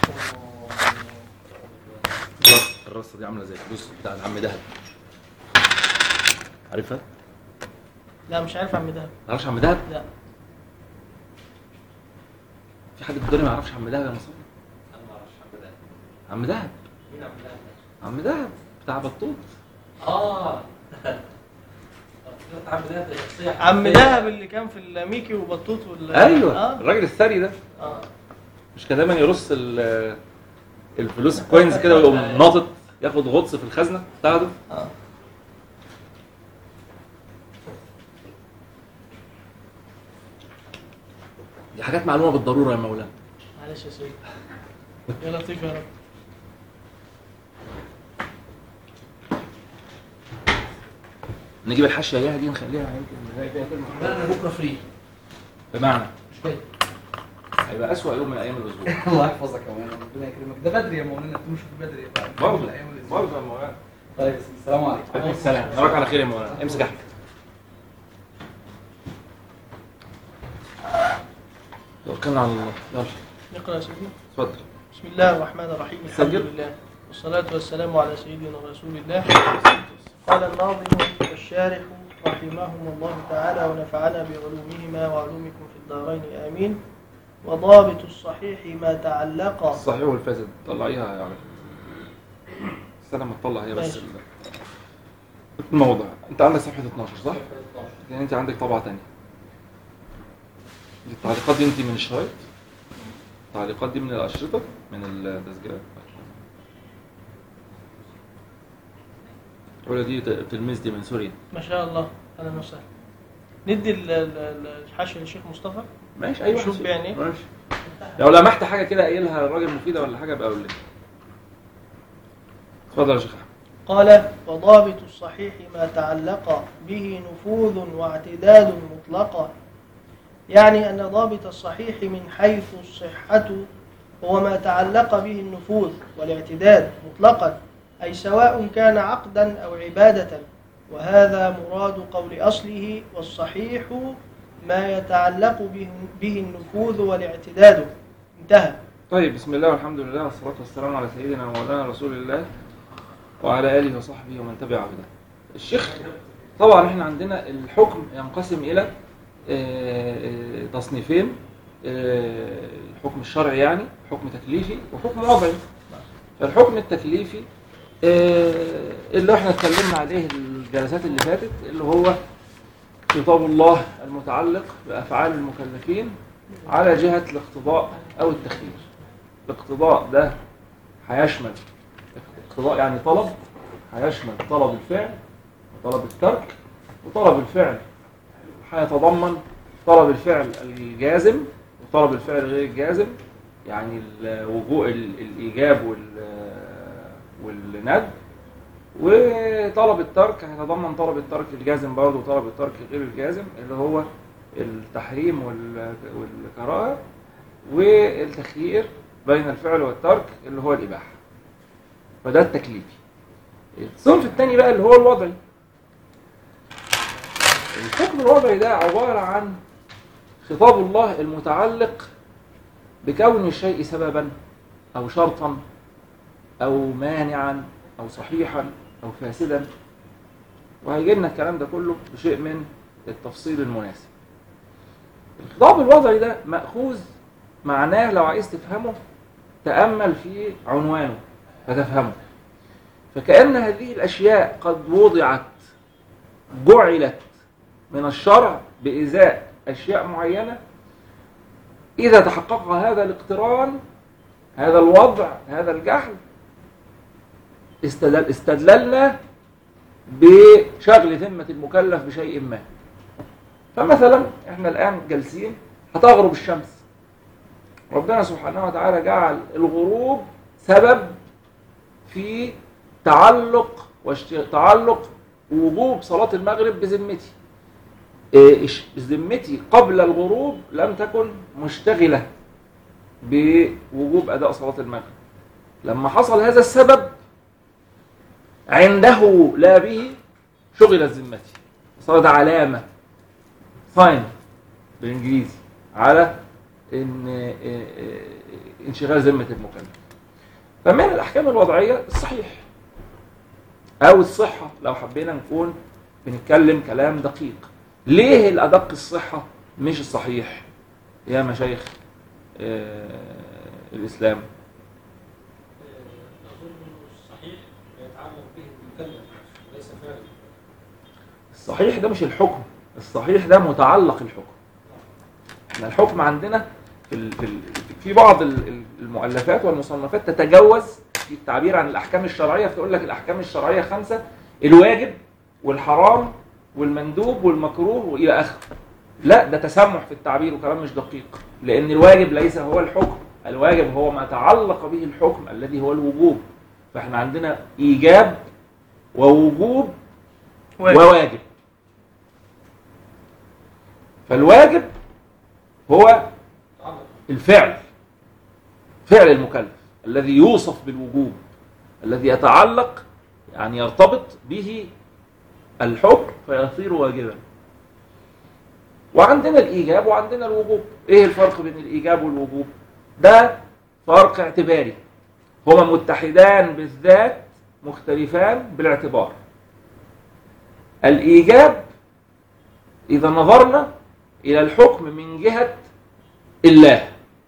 الرص- الرصه دي عامله زي الفلوس بتاع عم دهب عارفها؟ لا مش عارف عم دهب ما تعرفش عم دهب؟ لا في حد في الدنيا ما يعرفش عم دهب يا مصطفى؟ عم دهب عم دهب بتاع بطوط اه عم دهب ده شخصية عم حقيقية. دهب اللي كان في الميكي وبطوط وال ايوه اه الراجل الثري ده اه مش كان دايما يرص ال- الفلوس كوينز كده ويقوم ناطط ياخد غطس في الخزنه بتاعته اه دي حاجات معلومه بالضروره يا مولانا معلش يا سيدي يا لطيف يا رب نجيب الحاشيه اياها دي نخليها يمكن نلاقي فيها كلمه لا انا بكره فري بمعنى مش كده هيبقى اسوأ يوم من ايام الاسبوع الله يحفظك يا مولانا ربنا يكرمك ده بدري يا مولانا تمشي في بدري بعد برضه الأيام الأسبوع. برضه يا مولانا طيب السلام عليكم عليكم السلام نراك على خير يا مولانا امسك احمد توكلنا على الله يلا نقرا يا سيدي اتفضل بسم الله الرحمن الرحيم الحمد سجل. لله والصلاة والسلام على سيدنا رسول الله قال الناظم والشارح رحمهم الله تعالى ونفعنا بعلومهما وعلومكم في الدارين آمين وضابط الصحيح ما تعلق الصحيح والفاسد طلعيها يا عم استنى ما تطلع هي بس ماشي. ال- الموضع انت عندك صفحه 12 صح؟ يعني انت عندك طبعه ثانيه التعليقات دي انت من الشرايط التعليقات دي من الاشرطه من التسجيلات ولا دي ت- تلميذ دي من سوريا ما شاء الله أهلا وسهلا ندي ال- ال- ال- الحاشية للشيخ مصطفى ماشي ايوه شوف يعني إيه؟ ماشي لو لمحت حاجه كده قايلها الراجل مفيده ولا حاجه ابقى قول لي اتفضل يا شيخ احمد قال وضابط الصحيح ما تعلق به نفوذ واعتداد مطلقا يعني أن ضابط الصحيح من حيث الصحة هو ما تعلق به النفوذ والاعتداد مطلقا أي سواء كان عقدا أو عبادة وهذا مراد قول أصله والصحيح ما يتعلق به, به النفوذ والاعتداد انتهى طيب بسم الله والحمد لله والصلاة والسلام على سيدنا ومولانا رسول الله وعلى آله وصحبه ومن تبع هداه. الشيخ طبعا احنا عندنا الحكم ينقسم إلى آه، آه، تصنيفين آه، الحكم الشرعي يعني حكم تكليفي وحكم وضعي فالحكم التكليفي آه، اللي احنا اتكلمنا عليه الجلسات اللي فاتت اللي هو خطاب الله المتعلق بأفعال المكلفين على جهة الاقتضاء أو التخيير الاقتضاء ده هيشمل اقتضاء يعني طلب هيشمل طلب الفعل وطلب الترك وطلب الفعل هيتضمن طلب الفعل الجازم وطلب الفعل غير الجازم يعني الوجوء ال- الإيجاب وال- والند وطلب الترك هيتضمن طلب الترك الجازم برضه وطلب الترك غير الجازم اللي هو التحريم وال- والكراهه والتخيير بين الفعل والترك اللي هو الإباحة فده التكليفي الصنف الثاني بقى اللي هو الوضعي الحكم الوضعي ده عبارة عن خطاب الله المتعلق بكون الشيء سببا أو شرطا أو مانعا أو صحيحا أو فاسدا وهيجي لنا الكلام ده كله بشيء من التفصيل المناسب الخطاب الوضعي ده مأخوذ معناه لو عايز تفهمه تأمل في عنوانه فتفهمه فكأن هذه الأشياء قد وضعت جعلت من الشرع بإزاء أشياء معينة إذا تحقق هذا الاقتران هذا الوضع هذا الجهل استدل استدللنا بشغل ذمة المكلف بشيء ما فمثلا احنا الآن جالسين هتغرب الشمس ربنا سبحانه وتعالى جعل الغروب سبب في تعلق واشت... تعلق وجوب صلاة المغرب بذمتي إيه، إش- ذمتي قبل الغروب لم تكن مشتغلة بوجوب أداء صلاة المغرب لما حصل هذا السبب عنده لا به شغلت ذمتي صارت علامة ساين بالإنجليزي على إن إيه، إيه، انشغال ذمة المكلف فمن الأحكام الوضعية الصحيح أو الصحة لو حبينا نكون بنتكلم كلام دقيق ليه الأدق الصحة مش الصحيح يا مشايخ آه الإسلام أظن الصحيح يتعلق به المكلف وليس فعل الصحيح ده مش الحكم الصحيح ده متعلق الحكم احنا الحكم عندنا في ال- في ال- في بعض ال- ال- المؤلفات والمصنفات تتجوز في التعبير عن الاحكام الشرعيه فتقول لك الاحكام الشرعيه خمسه الواجب والحرام والمندوب والمكروه والى اخره لا ده تسمح في التعبير وكلام مش دقيق لان الواجب ليس هو الحكم الواجب هو ما تعلق به الحكم الذي هو الوجوب فاحنا عندنا ايجاب ووجوب واجب. وواجب فالواجب هو يتعلق الفعل فعل المكلف الذي يوصف بالوجوب الذي يتعلق يعني يرتبط به الحكم فيصير واجبا وعندنا الايجاب وعندنا الوجوب ايه الفرق بين الايجاب والوجوب ده فرق اعتباري هما متحدان بالذات مختلفان بالاعتبار الايجاب اذا نظرنا الى الحكم من جهه الله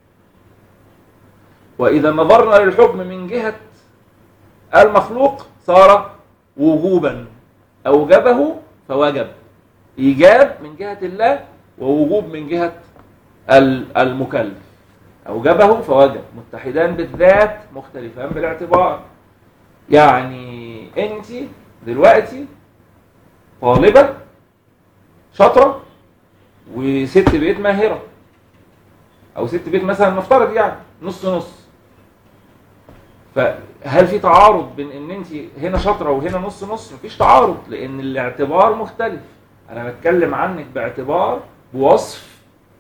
وإذا نظرنا للحكم من جهة المخلوق صار وجوبا أوجبه فوجب إيجاب من جهة الله ووجوب من جهة ال- المكلف أوجبه فوجب متحدان بالذات مختلفان بالاعتبار يعني أنت دلوقتي طالبة شاطرة وست بيت ماهرة او ست بيت مثلا نفترض يعني نص نص فهل في تعارض بين ان انت هنا شاطره وهنا نص نص مفيش تعارض لان الاعتبار مختلف انا بتكلم عنك باعتبار بوصف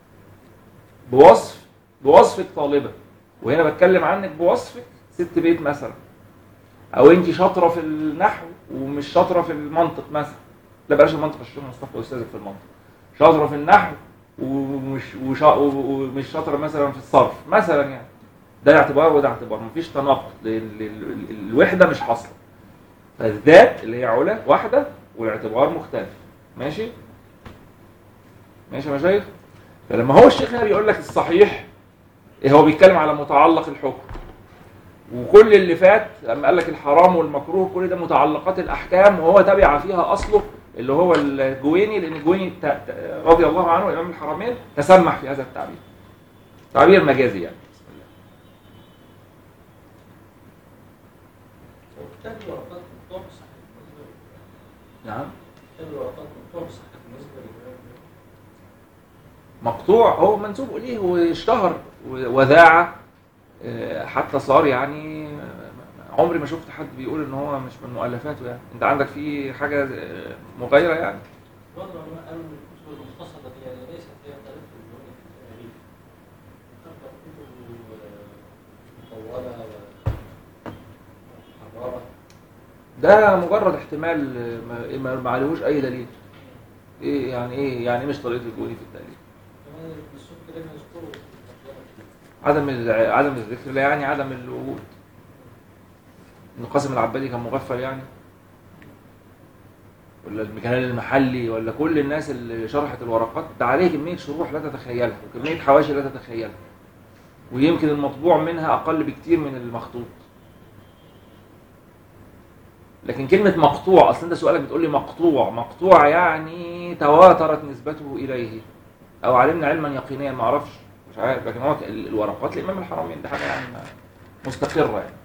بوصف بوصفك طالبه وهنا بتكلم عنك بوصفك ست بيت مثلا او انت شاطره في النحو ومش شاطره في المنطق مثلا لا بلاش المنطق الشيخ مصطفى استاذك في المنطق شاطره في النحو ومش وشا ومش شاطره مثلا في الصرف مثلا يعني ده اعتبار وده اعتبار مفيش تناقض لل- لل- ال- الوحده مش حاصله فالذات اللي هي علا واحده والاعتبار مختلف ماشي ماشي يا مشايخ فلما هو الشيخ هنا بيقول لك الصحيح إيه هو بيتكلم على متعلق الحكم وكل اللي فات لما قال لك الحرام والمكروه كل ده متعلقات الاحكام وهو تبع فيها اصله اللي هو الجويني لان الجويني ت- ت- رضي الله عنه امام الحرمين تسمح في هذا التعبير تعبير مجازي يعني بسم الله وكتاب الورقات مقطوع صحيح بالنسبة لي. نعم كتاب الورقات مقطوع صحيح بالنسبة لي. مقطوع هو منسوب اليه واشتهر و- وذاع آه، حتى صار يعني آه، عمري ما شفت حد بيقول ان هو مش من مؤلفاته يعني انت عندك فيه حاجه آه، مغايره يعني بعض العلماء قالوا ان الكتب المختصرة دي يعني ليست هي طريقة الجمهور في التاريخ. تبقى كتب مطولة ومحررة. ده مجرد احتمال آه، ما- ما ما عليهوش اي دليل ايه يعني ايه يعني إيه مش طريقه الجوني في التاريخ كمان السوق لم يذكروا في الترجمة. عدم ال- عدم الذكر لا يعني عدم الوجود ابن قاسم العبادي كان مغفل يعني ولا المكان المحلي ولا كل الناس اللي شرحت الورقات ده عليه كميه شروح لا تتخيلها وكميه حواشي لا تتخيلها ويمكن المطبوع منها اقل بكتير من المخطوط لكن كلمة مقطوع أصل أنت سؤالك بتقول لي مقطوع، مقطوع يعني تواترت نسبته إليه أو علمنا علما يقينيا ما أعرفش مش عارف لكن هو ال- الورقات لإمام الحرمين ده حاجة يعني مستقرة يعني.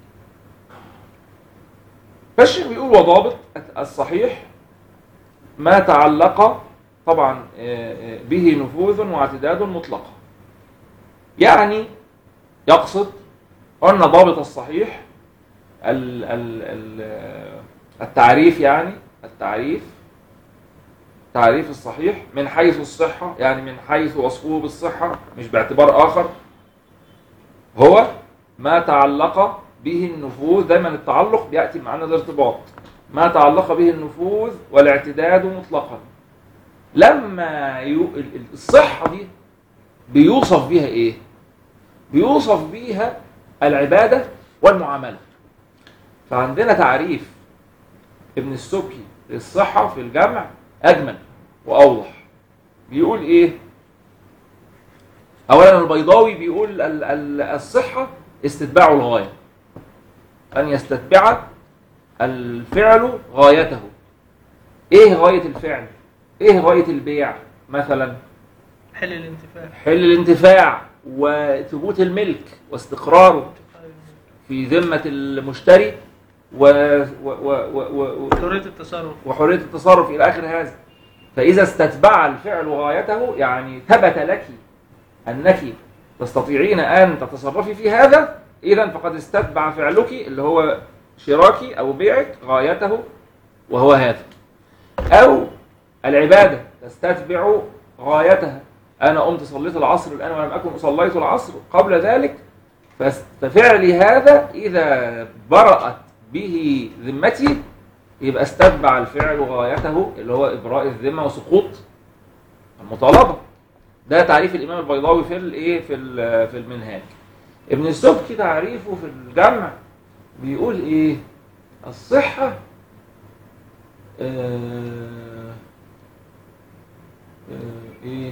فالشيخ بيقول وضابط الصحيح ما تعلق طبعا آه، آه، به نفوذ واعتداد مطلقة. يعني يقصد أن ضابط الصحيح ال ال ال التعريف يعني التعريف تعريف الصحيح من حيث الصحة يعني من حيث وصفه بالصحة مش باعتبار آخر هو ما تعلق به النفوذ دايما التعلق بيأتي معنا الارتباط ما تعلق به النفوذ والاعتداد مطلقا لما يو... ال- ال- الصحة دي بيوصف بها ايه بيوصف بيها العبادة والمعاملة فعندنا تعريف ابن السبكي للصحة في الجمع أجمل وأوضح بيقول إيه أولا البيضاوي بيقول ال- ال- الصحة استتباع الغاية أن يستتبع الفعل غايته إيه غاية الفعل؟ إيه غاية البيع مثلا؟ حل الانتفاع حل الانتفاع وثبوت الملك واستقراره في ذمة المشتري و... و... و... و... و... حرية التصرف وحرية التصرف إلى آخر هذا فإذا استتبع الفعل غايته يعني ثبت لك أنك تستطيعين أن تتصرفي في هذا إذا فقد استتبع فعلك اللي هو شراكي أو بيعك غايته وهو هذا أو العبادة تستتبع غايتها أنا قمت صليت العصر الآن ولم أكن صليت العصر قبل ذلك فس- ففعلي هذا إذا برأت به ذمتي يبقى استتبع الفعل غايته اللي هو إبراء الذمة وسقوط المطالبة ده تعريف الإمام البيضاوي في الإيه في ال- في المنهاج ابن السبكي تعريفه في الجمع بيقول إيه الصحة آه آه إيه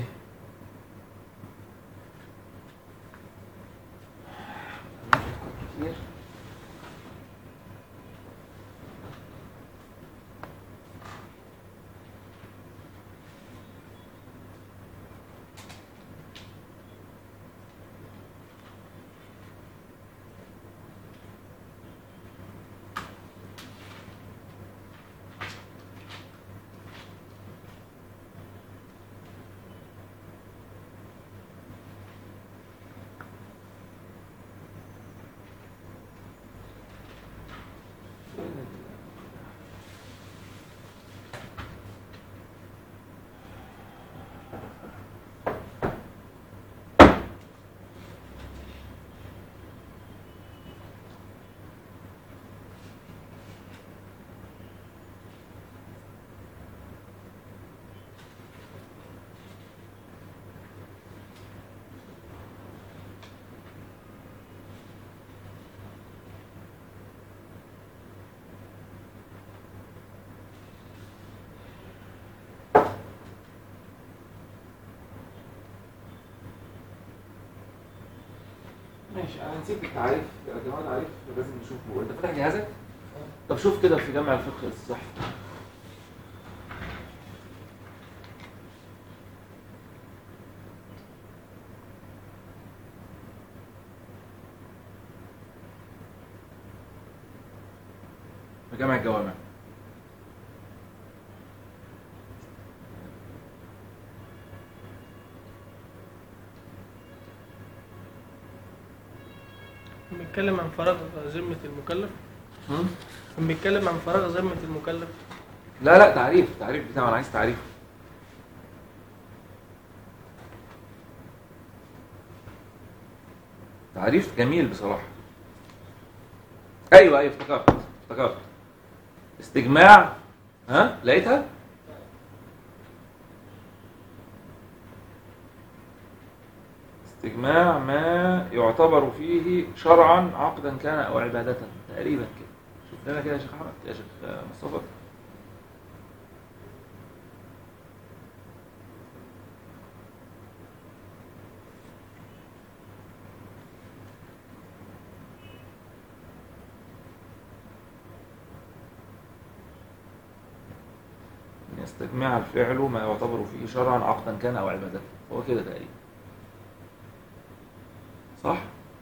كتير ماشي انا نسيت التعريف يا جماعه تعريف لازم نشوفه انت فاتح جهازك؟ طب شوف كده في جامع الفقه الصحي في جامع الجوامع بيتكلم عن فراغ ذمة المكلف هم؟ بيتكلم عن فراغ ذمة المكلف لا لا تعريف تعريف بتاعه انا عايز تعريف تعريف جميل بصراحة ايوه ايوه افتكرت افتكرت استجماع ها لقيتها استجماع ما يعتبر فيه شرعا عقدا كان او عبادة تقريبا كده شوف لنا كده يا شيخ احمد يا شيخ مصطفى أن يستجمع الفعل ما يعتبر فيه شرعا عقدا كان أو عبادة هو كده تقريبا صح؟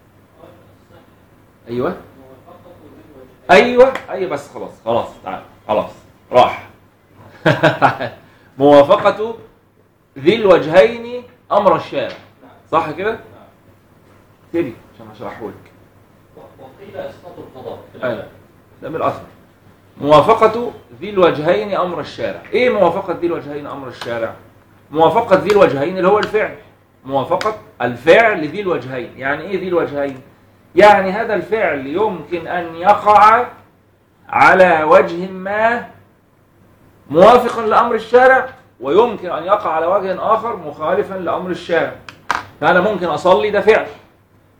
أيوه أيوه أيوه بس خلاص خلاص تعال خلاص راح موافقة ذي الوجهين أمر الشارع صح كده؟ اكتبي عشان أشرحه لك وقيل اسقاط القضاء في أيوة. الأداء. ده من الأثر موافقة ذي الوجهين أمر الشارع إيه موافقة ذي الوجهين أمر الشارع موافقة ذي الوجهين اللي هو الفعل موافقة الفعل ذي الوجهين يعني إيه ذي الوجهين يعني هذا الفعل يمكن أن يقع على وجه ما موافقا لأمر الشارع ويمكن أن يقع على وجه آخر مخالفا لأمر الشارع فأنا ممكن أصلي ده فعل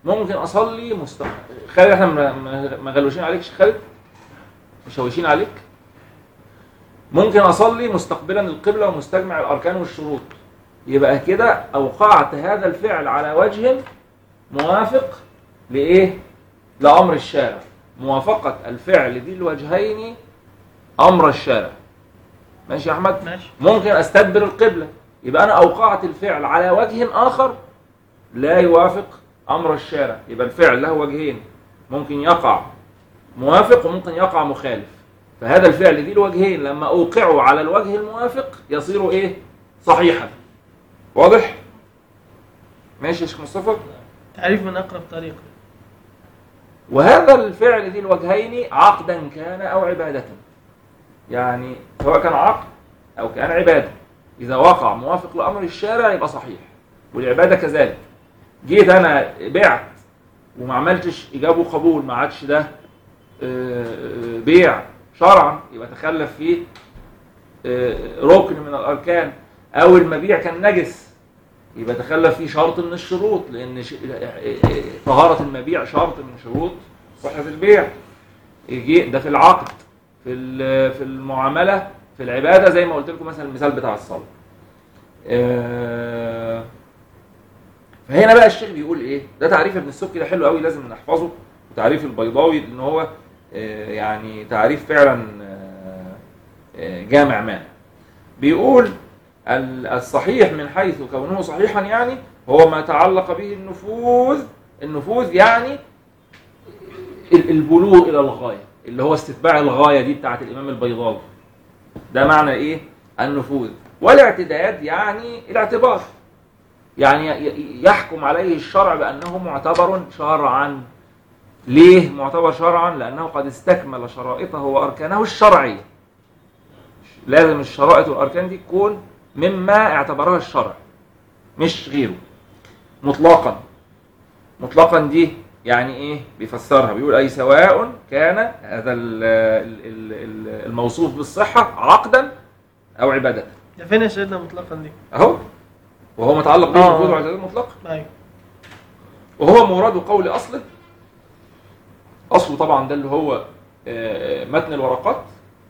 ممكن اصلي مست... خالد احنا ما- ما ما غلوشين عليك شيخ خالد مشوشين عليك ممكن اصلي مستقبلا القبله ومستجمع الاركان والشروط يبقى كده اوقعت هذا الفعل على وجه موافق لايه لامر الشارع موافقه الفعل ذي الوجهين امر الشارع ماشي يا احمد ماشي ممكن استدبر القبله يبقى انا اوقعت الفعل على وجه اخر لا يوافق امر الشارع يبقى الفعل له وجهين ممكن يقع موافق وممكن يقع مخالف فهذا الفعل ذي الوجهين لما اوقعه على الوجه الموافق يصير ايه صحيحا واضح ماشي يا شيخ مصطفى تعريف من أقرب طريق وهذا الفعل ذي الوجهين عقدا كان او عباده يعني سواء كان عقد او كان عباده اذا وقع موافق لامر الشارع يبقى صحيح والعباده كذلك جيت انا بعت وما عملتش ايجاب وقبول ما عادش ده آه، آه، بيع شرعا يبقى تخلف فيه آه، ركن من الاركان او المبيع كان نجس يبقى تخلف فيه شرط من الشروط لان ش- طهاره المبيع شرط من شروط صحه البيع يجي ده في العقد في ال- في المعامله في العباده زي ما قلت لكم مثلا المثال بتاع الصلاه آه، فهنا بقى الشيخ بيقول ايه ده تعريف ابن السبكي ده حلو قوي لازم نحفظه وتعريف البيضاوي لان هو آه، يعني تعريف فعلا آه، آه، جامع مانع بيقول ال- الصحيح من حيث كونه صحيحا يعني هو ما تعلق به النفوذ النفوذ يعني ال- البلوغ الى الغايه اللي هو استتباع الغايه دي بتاعت الامام البيضاوي ده معنى ايه النفوذ والاعتداد يعني الاعتبار يعني ي- ي- يحكم عليه الشرع بانه معتبر شرعا ليه معتبر شرعا لانه قد استكمل شرائطه واركانه الشرعيه لازم الشرائط والاركان دي تكون مما اعتبرها الشرع مش غيره مطلقا مطلقا دي يعني ايه بيفسرها بيقول اي سواء كان هذا ال- ال- ال- ال- الموصوف بالصحه عقدا او عباده ده فين يا سيدنا مطلقا دي؟ اهو وهو متعلق به آه. الوجود واعتداد مطلق أيوه وهو مراد قول اصله اصله طبعا ده اللي هو آه، متن الورقات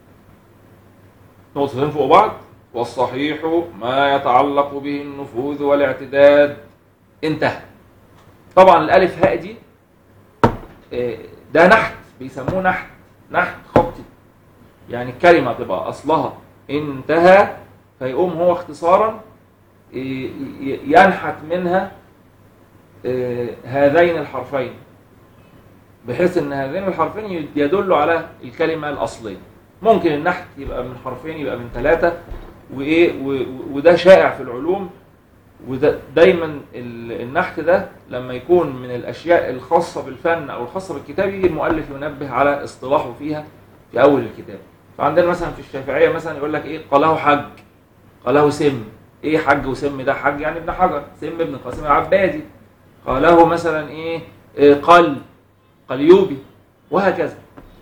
نقطتين فوق بعض والصحيح ما يتعلق به النفوذ والاعتداد انتهى طبعا الالف هاء دي آه، ده نحت بيسموه نحت نحت خطي يعني الكلمه تبقى اصلها انتهى فيقوم هو اختصارا ي- ي- ينحت منها آه، هذين الحرفين بحيث ان هذين الحرفين يدلوا على الكلمه الاصليه ممكن النحت يبقى من حرفين يبقى من ثلاثه وايه و- و- وده شائع في العلوم وده دايما ال- النحت ده لما يكون من الاشياء الخاصه بالفن او الخاصه بالكتاب يجي المؤلف ينبه على اصطلاحه فيها في اول الكتاب فعندنا مثلا في الشافعيه مثلا يقول لك ايه قاله حج قاله سم ايه حج وسم ده حج يعني ابن حجر سم ابن قاسم العبادي قاله مثلا ايه, إيه قل قليوبي وهكذا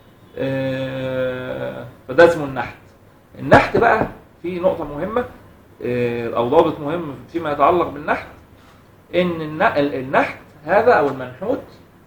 آه، فده اسمه النحت النحت بقى في نقطة مهمة آه، أو ضابط مهم فيما يتعلق بالنحت إن الن- ال- النحت هذا أو المنحوت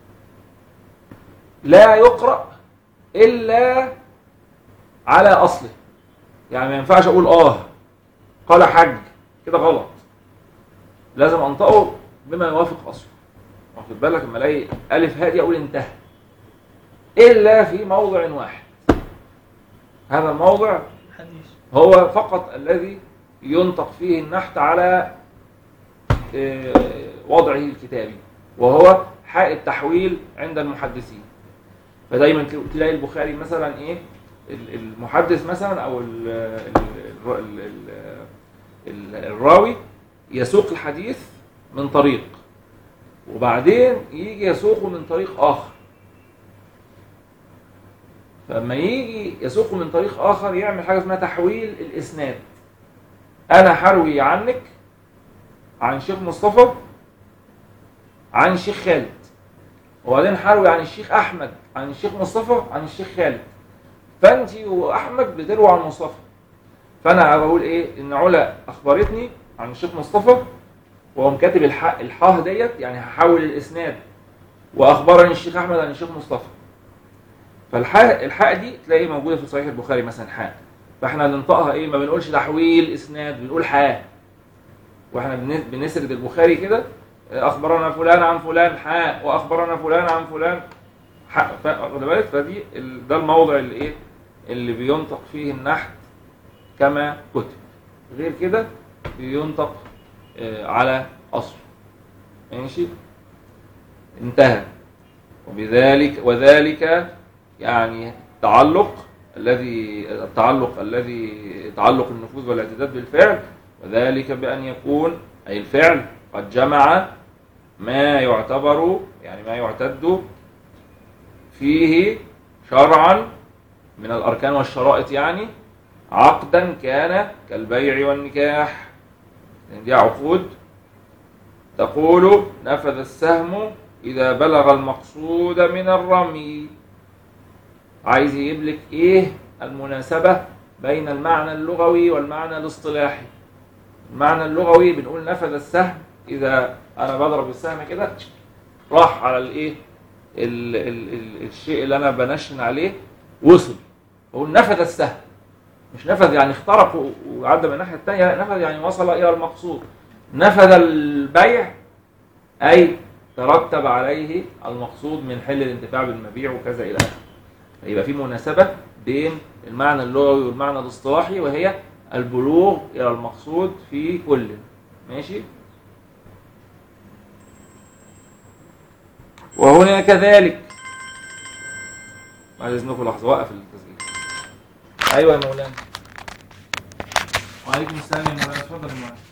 لا يقرأ إلا على أصله يعني ما ينفعش أقول آه قال حج كده غلط لازم أنطقه بما يوافق أصله واخد بالك لما الاقي الف هادي اقول انتهى الا في موضع واحد هذا الموضع حديث هو فقط الذي ينطق فيه النحت على آه، وضعه الكتابي وهو حاء التحويل عند المحدثين فدايما تلاقي البخاري مثلا ايه ال- المحدث مثلا او ال ال ال ال ال الراوي يسوق الحديث من طريق وبعدين يجي يسوقه من طريق اخر فلما يجي يسوقه من طريق اخر يعمل حاجه اسمها تحويل الاسناد انا حروي عنك عن شيخ مصطفى عن الشيخ خالد وبعدين حروي عن الشيخ احمد عن الشيخ مصطفى عن الشيخ خالد فانت واحمد بتروي عن مصطفى فانا بقول ايه ان علا اخبرتني عن الشيخ مصطفى وقام كاتب الحاء الحاه ديت يعني هحول الاسناد واخبرني الشيخ احمد عن الشيخ مصطفى فالحاء الحاء دي تلاقي موجوده في صحيح البخاري مثلا حاء فاحنا ننطقها ايه ما بنقولش تحويل اسناد بنقول حاء واحنا بن- بنسرد البخاري كده اخبرنا فلان عن فلان حاء واخبرنا فلان عن فلان حاء ف- واخد بالك فدي ال- ده الموضع اللي ايه اللي بينطق فيه النحت كما كتب غير كده بينطق آه، على اصل ماشي انتهى وبذلك وذلك يعني التعلق الذي التعلق الذي تعلق النفوذ والاعتداد بالفعل وذلك بأن يكون أي الفعل قد جمع ما يعتبر يعني ما يعتد فيه شرعا من الأركان والشرائط يعني عقدا كان كالبيع والنكاح يعني دي عقود تقول نفذ السهم إذا بلغ المقصود من الرمي عايز يجيب لك إيه المناسبة بين المعنى اللغوي والمعنى الاصطلاحي المعنى اللغوي بنقول نفذ السهم إذا أنا بضرب السهم كده راح على الإيه ال ال ال الشيء اللي أنا بنشن عليه وصل بقول نفذ السهم مش نفذ يعني اخترق و- وعدى من الناحية الثانية لا، نفذ يعني وصل إلى المقصود نفذ البيع أي ترتب عليه المقصود من حل الانتفاع بالمبيع وكذا إلى آخره فيبقى في مناسبة بين المعنى اللغوي والمعنى الاصطلاحي وهي البلوغ إلى المقصود في كل ماشي وهنا كذلك بعد إذنكم لحظة وقف التسجيل أيوة يا مولانا وعليكم السلام يا مولانا اتفضل يا مولانا